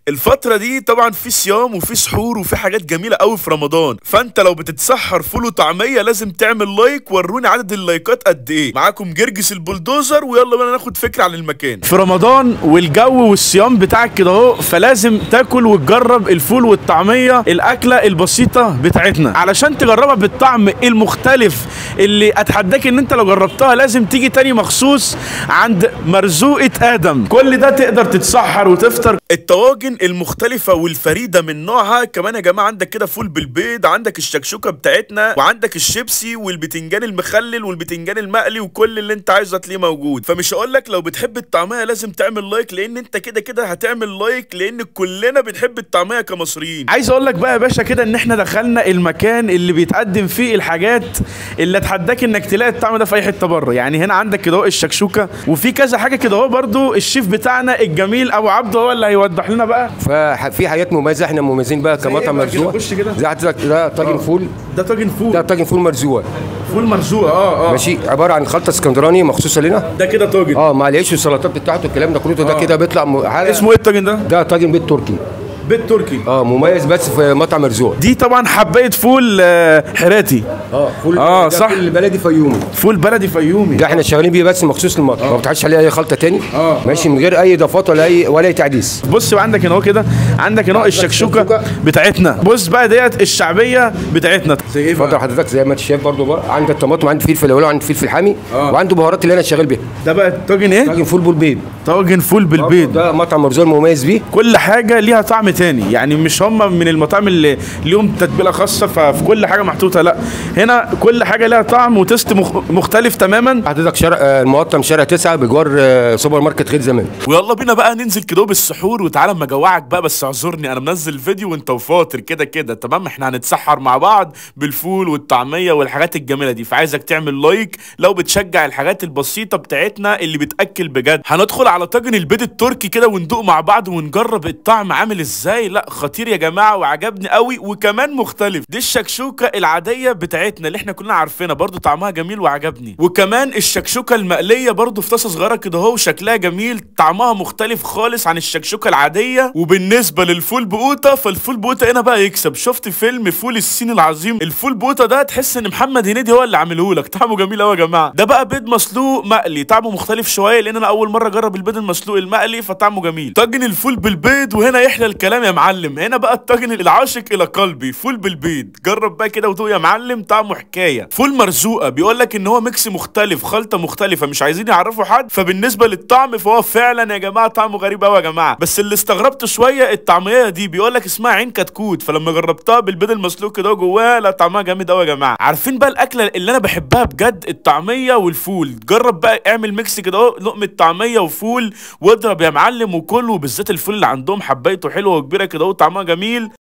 الفترة دي طبعا في صيام وفي سحور وفي حاجات جميلة قوي في رمضان فانت لو بتتسحر فول وطعمية لازم تعمل لايك وروني عدد اللايكات قد ايه معاكم جرجس البلدوزر ويلا بينا ناخد فكرة عن المكان في رمضان والجو والصيام بتاعك كده اهو فلازم تاكل وتجرب الفول والطعميه الاكله البسيطه بتاعتنا علشان تجربها بالطعم المختلف اللي اتحداك ان انت لو جربتها لازم تيجي تاني مخصوص عند مرزوقه ادم كل ده تقدر تتسحر وتفطر الطواجن المختلفة والفريدة من نوعها كمان يا جماعة عندك كده فول بالبيض عندك الشكشوكة بتاعتنا وعندك الشيبسي والبتنجان المخلل والبتنجان المقلي وكل اللي انت عايزه هتلاقيه موجود فمش هقول لك لو بتحب الطعمية لازم تعمل لايك لان انت كده كده هتعمل لايك لان كلنا بنحب الطعمية كمصريين عايز اقول لك بقى يا باشا كده ان احنا دخلنا المكان اللي بيتقدم فيه الحاجات اللي اتحداك انك تلاقي الطعم ده في اي حته بره يعني هنا عندك كده اهو الشكشوكه وفي كذا حاجه كده اهو برضو الشيف بتاعنا الجميل ابو عبده هو اللي هيوضح لنا بقى ففي حاجات مميزه احنا مميزين بقى إيه كمطعم بقى كده؟ مرزوق خش كده. زي حضرتك ده طاجن فول ده طاجن فول ده طاجن فول مرزوق فول مرزوقه اه اه ماشي عباره عن خلطه اسكندراني مخصوصه لنا ده كده طاجن اه مع العيش والسلطات بتاعته الكلام ده كله ده آه. كده بيطلع م- حاجه اسمه ايه الطاجن ده ده طاجن بيت تركي بيت تركي اه مميز بس في مطعم مرزوق دي طبعا حبايه فول آه، حراتي اه فول آه، ده صح. فول بلدي فيومي فول بلدي فيومي ده احنا شغالين بيه بس مخصوص للمطعم ما بتحطش عليه اي خلطه تاني آه، ماشي من غير اي اضافات ولا اي ولا اي تعديس بص بقى عندك هنا اهو كده عندك هنا اهو الشكشوكه الشكشوكة. بتاعتنا بص بقى ديت الشعبيه بتاعتنا زي ايه اتفضل حضرتك زي ما انت شايف برضه بقى عندك طماطم عندي فلفل الوان وعندي فلفل حامي آه. وعنده بهارات اللي انا شغال بيها ده بقى طاجن ايه طاجن فول بالبيض طاجن فول بالبيض ده مطعم مرزوق مميز بيه كل حاجه ليها طعم تاني يعني مش هم من المطاعم اللي ليهم تتبيله خاصه ففي كل حاجه محطوطه لا هنا كل حاجه ليها طعم وتست مخ- مختلف تماما حضرتك شارع آه، المقطم شارع تسعة بجوار آه، سوبر ماركت خير زمان ويلا بينا بقى ننزل كده بالسحور وتعالى اما اجوعك بقى بس اعذرني انا منزل فيديو وانت وفاطر كده كده تمام احنا هنتسحر مع بعض بالفول والطعميه والحاجات الجميله دي فعايزك تعمل لايك لو بتشجع الحاجات البسيطه بتاعتنا اللي بتاكل بجد هندخل على طاجن البيض التركي كده وندوق مع بعض ونجرب الطعم عامل ازاي لا خطير يا جماعه وعجبني قوي وكمان مختلف دي الشكشوكه العاديه بتاعتنا اللي احنا كلنا عارفينها برضو طعمها جميل وعجبني وكمان الشكشوكه المقليه برضو في طاسه صغيره كده اهو شكلها جميل طعمها مختلف خالص عن الشكشوكه العاديه وبالنسبه للفول بقوطه فالفول بقوطه هنا بقى يكسب شفت فيلم فول الصين العظيم الفول بقوطه ده تحس ان محمد هنيدي هو اللي عامله لك طعمه جميل قوي يا جماعه ده بقى بيض مسلوق مقلي طعمه مختلف شويه لان انا اول مره اجرب البيض المسلوق المقلي فطعمه جميل طاجن الفول بالبيض وهنا يحلى الكلام يا معلم هنا بقى الطاجن العاشق الى قلبي فول بالبيض جرب بقى كده وتوق يا معلم طعمه حكايه فول مرزوقه بيقول لك ان هو ميكس مختلف خلطه مختلفه مش عايزين يعرفوا حد فبالنسبه للطعم فهو فعلا يا جماعه طعمه غريب قوي يا جماعه بس اللي استغربت شويه الطعميه دي بيقول لك اسمها عين كتكوت فلما جربتها بالبيض المسلوق كده جواها لا طعمها جامد قوي يا جماعه عارفين بقى الاكله اللي انا بحبها بجد الطعميه والفول جرب بقى اعمل ميكس كده اهو لقمه طعميه وفول واضرب يا معلم وكل وبالذات الفول اللي عندهم حبايته حلوه وكبيره كده اهو طعمها جميل